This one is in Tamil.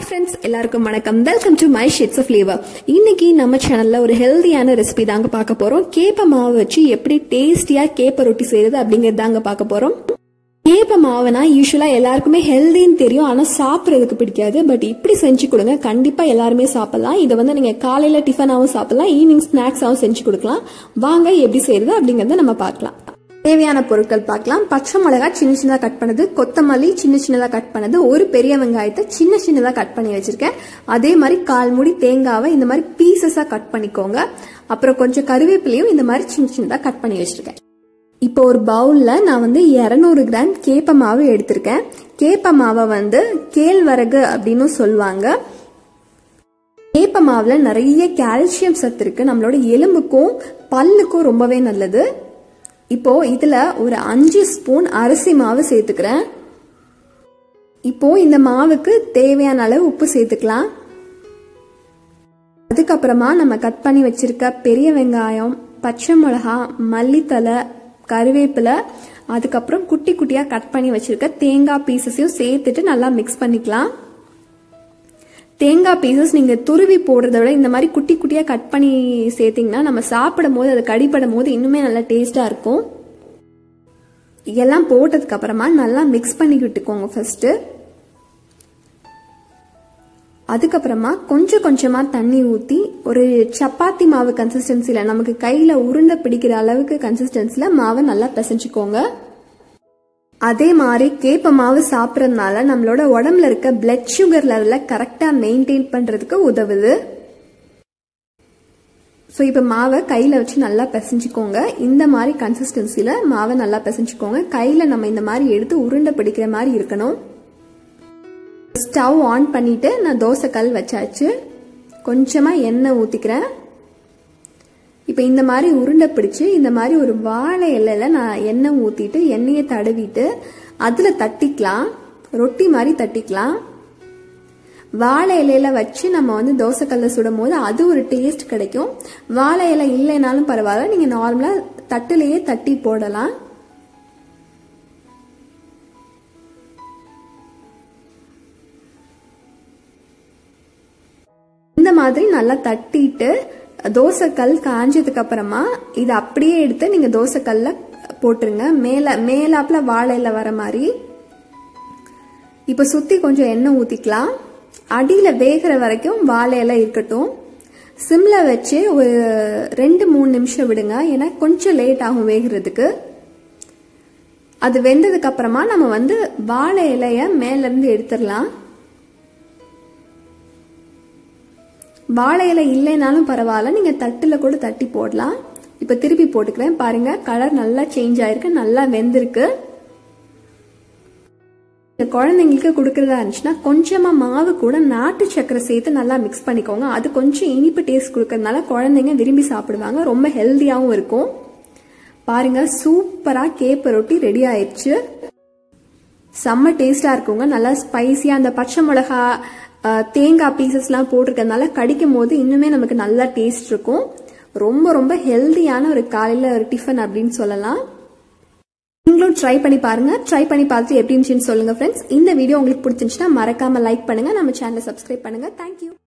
ஃப்ரெண்ட்ஸ் எல்லாருக்கும் வணக்கம் வெல்கம் டு மை ஷிட்ஸ் ஃப்ளேவர் இன்னைக்கு நம்ம சேனல்ல ஒரு ஹெல்தியான ரெசிபி தாங்க பார்க்க போறோம் கேப்ப மாவு வச்சு எப்படி டேஸ்டியா கேப்ப ரொட்டி செய்யறது அப்படிங்கறது தாங்க பார்க்க போறோம் கேப்ப மாவுனா யூஸ்வலா எல்லாருக்குமே ஹெல்தின்னு தெரியும் ஆனா சாப்பிட்றதுக்கு பிடிக்காது பட் இப்படி செஞ்சு கொடுங்க கண்டிப்பா எல்லாருமே சாப்பிடலாம் இதை வந்து நீங்க காலையில டிஃபனாவும் சாப்பிடலாம் ஈவினிங் ஸ்நாக்ஸாவும் செஞ்சு கொடுக்கலாம் வாங்க எப்படி செய்யறது அப்படிங்கறத நம்ம பார்க்கலாம் தேவையான பொருட்கள் பார்க்கலாம் பச்சை மிளகாய் சின்ன சின்னதாக கட் பண்ணது கொத்தமல்லி சின்ன சின்னதாக கட் பண்ணது ஒரு பெரிய வெங்காயத்தை சின்ன சின்னதாக கட் பண்ணி வச்சிருக்கேன் அதே மாதிரி கால் மூடி தேங்காவை இந்த மாதிரி பீசஸாக கட் பண்ணிக்கோங்க அப்புறம் கொஞ்சம் கருவேப்பிலையும் இந்த மாதிரி சின்ன சின்னதாக கட் பண்ணி வச்சிருக்கேன் இப்போ ஒரு பவுலில் நான் வந்து இரநூறு கிராம் கேப்ப மாவு எடுத்திருக்கேன் கேப்ப மாவை வந்து கேழ்வரகு அப்படின்னு சொல்லுவாங்க கேப்ப மாவில் நிறைய கால்சியம் சத்து இருக்கு நம்மளோட எலும்புக்கும் பல்லுக்கும் ரொம்பவே நல்லது இப்போ இதுல ஒரு அஞ்சு ஸ்பூன் அரிசி மாவு சேர்த்துக்கிறேன் இப்போ இந்த மாவுக்கு தேவையான அளவு உப்பு சேர்த்துக்கலாம் அதுக்கப்புறமா நம்ம கட் பண்ணி வச்சிருக்க பெரிய வெங்காயம் பச்சை மிளகா மல்லித்தலை கருவேப்பிலை அதுக்கப்புறம் குட்டி குட்டியா கட் பண்ணி வச்சிருக்க தேங்காய் பீசஸையும் சேர்த்துட்டு நல்லா மிக்ஸ் பண்ணிக்கலாம் தேங்காய் பீசஸ் நீங்கள் துருவி போடுறத விட இந்த மாதிரி குட்டி குட்டியாக கட் பண்ணி சேர்த்திங்கன்னா நம்ம சாப்பிடும் போது அது கடிப்படும் போது இன்னுமே நல்லா டேஸ்ட்டாக இருக்கும் எல்லாம் போட்டதுக்கு அப்புறமா நல்லா மிக்ஸ் பண்ணி விட்டுக்கோங்க ஃபர்ஸ்ட்டு அதுக்கப்புறமா கொஞ்சம் கொஞ்சமாக தண்ணி ஊற்றி ஒரு சப்பாத்தி மாவு கன்சிஸ்டன்சியில் நமக்கு கையில் உருண்டை பிடிக்கிற அளவுக்கு கன்சிஸ்டன்சியில் மாவை நல்லா பிசைஞ்சுக்கோங்க அதே மாதிரி கேப்ப மாவு சாப்பிட்றதுனால நம்மளோட உடம்புல இருக்க பிளட் சுகர் லெவலை கரெக்டாக மெயின்டைன் பண்ணுறதுக்கு உதவுது ஸோ இப்போ மாவை கையில் வச்சு நல்லா பிசைஞ்சுக்கோங்க இந்த மாதிரி கன்சிஸ்டன்சியில் மாவை நல்லா பிசைஞ்சுக்கோங்க கையில் நம்ம இந்த மாதிரி எடுத்து உருண்டை பிடிக்கிற மாதிரி இருக்கணும் ஸ்டவ் ஆன் பண்ணிட்டு நான் தோசை கல் வச்சாச்சு கொஞ்சமாக எண்ணெய் ஊற்றிக்கிறேன் இப்போ இந்த மாதிரி உருண்டை பிடிச்சி இந்த மாதிரி ஒரு வாழை இலையில நான் எண்ணெய் ஊற்றிட்டு எண்ணெயை தடவிட்டு அதில் தட்டிக்கலாம் ரொட்டி மாதிரி தட்டிக்கலாம் வாழை இலையில வச்சு நம்ம வந்து தோசைக்கல்ல சுடும் போது அது ஒரு டேஸ்ட் கிடைக்கும் வாழை இலை இல்லைனாலும் பரவாயில்ல நீங்கள் நார்மலாக தட்டுலேயே தட்டி போடலாம் இந்த மாதிரி நல்லா தட்டிட்டு தோசைக்கல் காஞ்சதுக்கு அப்புறமா இதை அப்படியே எடுத்து நீங்க தோசைக்கல்ல போட்டுருங்க மேல மேலாப்புல வாழையில வர மாதிரி இப்ப சுத்தி கொஞ்சம் எண்ணெய் ஊத்திக்கலாம் அடியில வேகிற வரைக்கும் வாழையில இருக்கட்டும் சிம்ல வச்சு ஒரு ரெண்டு மூணு நிமிஷம் விடுங்க ஏன்னா கொஞ்சம் லேட் ஆகும் வேகிறதுக்கு அது வெந்ததுக்கு அப்புறமா நம்ம வந்து வாழை இலைய மேல இருந்து எடுத்துடலாம் வாழை இலை இல்லைனாலும் பரவாயில்ல நீங்க தட்டுல கூட தட்டி போடலாம் இப்ப திருப்பி போட்டுக்கிறேன் பாருங்க கலர் நல்லா சேஞ்ச் ஆயிருக்கு நல்லா வெந்திருக்கு குழந்தைங்களுக்கு கொடுக்கறதா இருந்துச்சுன்னா கொஞ்சமா மாவு கூட நாட்டு சக்கரை சேர்த்து நல்லா மிக்ஸ் பண்ணிக்கோங்க அது கொஞ்சம் இனிப்பு டேஸ்ட் கொடுக்கறதுனால குழந்தைங்க விரும்பி சாப்பிடுவாங்க ரொம்ப ஹெல்த்தியாகவும் இருக்கும் பாருங்க சூப்பரா கேப்ப ரொட்டி ரெடி ஆயிடுச்சு செம்ம டேஸ்டா இருக்குங்க நல்லா ஸ்பைசியா அந்த பச்சை மிளகா தேங்காய் பீசஸ்லாம் போட்டிருக்கறதுனால கடிக்கும் போது இன்னுமே நமக்கு நல்லா டேஸ்ட் இருக்கும் ரொம்ப ரொம்ப ஹெல்த்தியான ஒரு காலையில் ஒரு டிஃபன் அப்படின்னு சொல்லலாம் நீங்களும் ட்ரை பண்ணி பாருங்க ட்ரை பண்ணி பார்த்துட்டு எப்படி இருந்துச்சுன்னு சொல்லுங்க ஃப்ரெண்ட்ஸ் இந்த வீடியோ உங்களுக்கு பிடிச்சிருந்துச்சுன்னா மறக்காம லைக் பண்ணுங்க நம்ம சேனலை சப்ஸ்கிரைப் பண்ணுங்க தேங்க்யூ